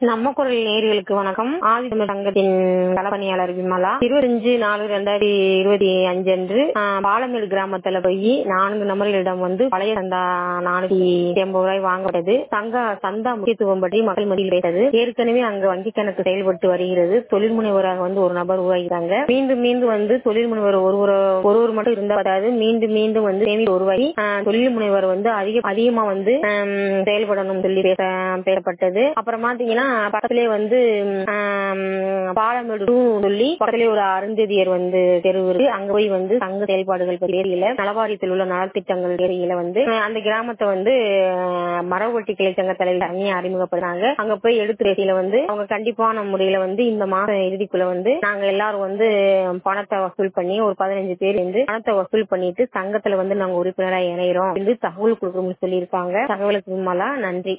நம்ம குரல் நேர்களுக்கு வணக்கம் ஆதித்தமிழ் சங்கத்தின் களப்பணியாளர் விமலா இருபத்தஞ்சு நாலு ரெண்டாயிரத்தி இருபத்தி அஞ்சு அன்று ஆஹ், பாலமேடு கிராமத்துல போய் நான்கு நபர்களிடம் வந்து பழைய சந்தா நானூத்தி எண்பது ரூபாய் வாங்கப்பட்டது சங்க சந்தா முக்கியத்துவம் பற்றி மக்கள் மத்தியில் பேசது ஏற்கனவே அங்கு வங்கி கணக்கு செயல்பட்டு வருகிறது தொழில் முனைவராக வந்து ஒரு நபர் உருவாகிறாங்க மீண்டும் மீண்டும் வந்து தொழில் முனைவர் ஒருவர் ஒருவர் மட்டும் இருந்தா பத்தாது மீண்டும் மீண்டும் வந்து சேமிப்பு உருவாகி ஆஹ், தொழில் முனைவர் வந்து அதிக அதிகமா வந்து ஆம், செயல்படணும் சொல்லி பேச பேசப்பட்டது அப்புறம் பாத்தீங்கன்னா பக்கத்திலே வந்து ஆம், பாலமேடு two சொல்லி பக்கத்திலே ஒரு அருந்ததியர் வந்து தெருவு இருக்கு அங்க போய் வந்து சங்க செயல்பாடுகள் பற்றி தெரியல நலவாரியத்தில் உள்ள நலத்திட்டங்கள் தெரியல வந்து ஆஹ், அந்த கிராமத்தை வந்து ஆஹ், மரவட்டி கிளை சங்க தலைவர் தனியா அறிமுகப்படுறாங்க அங்க போய் எடுத்து பேசியில வந்து அவங்க கண்டிப்பான முறையில வந்து இந்த மாசம் இறுதிக்குள்ள வந்து நாங்க எல்லாரும் வந்து பணத்தை வசூல் பண்ணி ஒரு பதினஞ்சு பேர் வந்து பணத்தை வசூல் பண்ணிட்டு சங்கத்துல வந்து நாங்க உறுப்பினரா இணைகிறோம் என்று தகவல் கொடுக்கணும்னு சொல்லியிருக்காங்க தகவலுக்கு விமலா நன்றி